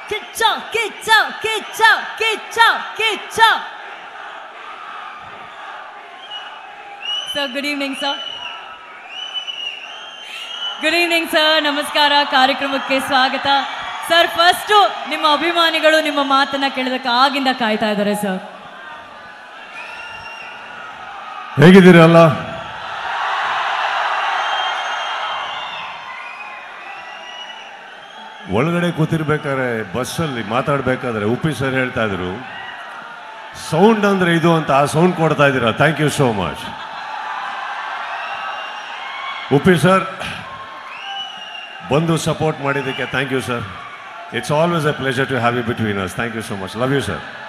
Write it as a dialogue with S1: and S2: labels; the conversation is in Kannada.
S1: Kichcha Kichcha Kichcha Kichcha Kichcha sir good evening sir good evening sir ನಮಸ್ಕಾರ ಕಾರ್ಯಕ್ರಮಕ್ಕೆ ಸ್ವಾಗತ ಸರ್ ಫಸ್ಟು ನಿಮ್ಮ ಅಭಿಮಾನಿಗಳು ನಿಮ್ಮ ಮಾತನ್ನ ಕೇಳಿದಕ್ಕೆ ಆಗಿಂದ ಕಾಯ್ತಾ ಇದ್ದಾರೆ ಸರ್
S2: ಹೇಗಿದ್ದೀರಲ್ಲ ಒಳಗಡೆ ಕೂತಿರ್ಬೇಕಾದ್ರೆ ಬಸ್ಸಲ್ಲಿ ಮಾತಾಡ್ಬೇಕಾದ್ರೆ ಉಪ್ಪಿ ಸರ್ ಹೇಳ್ತಾ ಇದ್ರು ಸೌಂಡ್ ಅಂದ್ರೆ ಇದು ಅಂತ ಆ ಸೌಂಡ್ ಕೊಡ್ತಾ ಇದ್ದೀರಾ thank you so much Uppi sir ಬಂದು ಸಪೋರ್ಟ್ ಮಾಡಿದ್ದಕ್ಕೆ thank you sir it's always a pleasure to have you between us thank you so much love you sir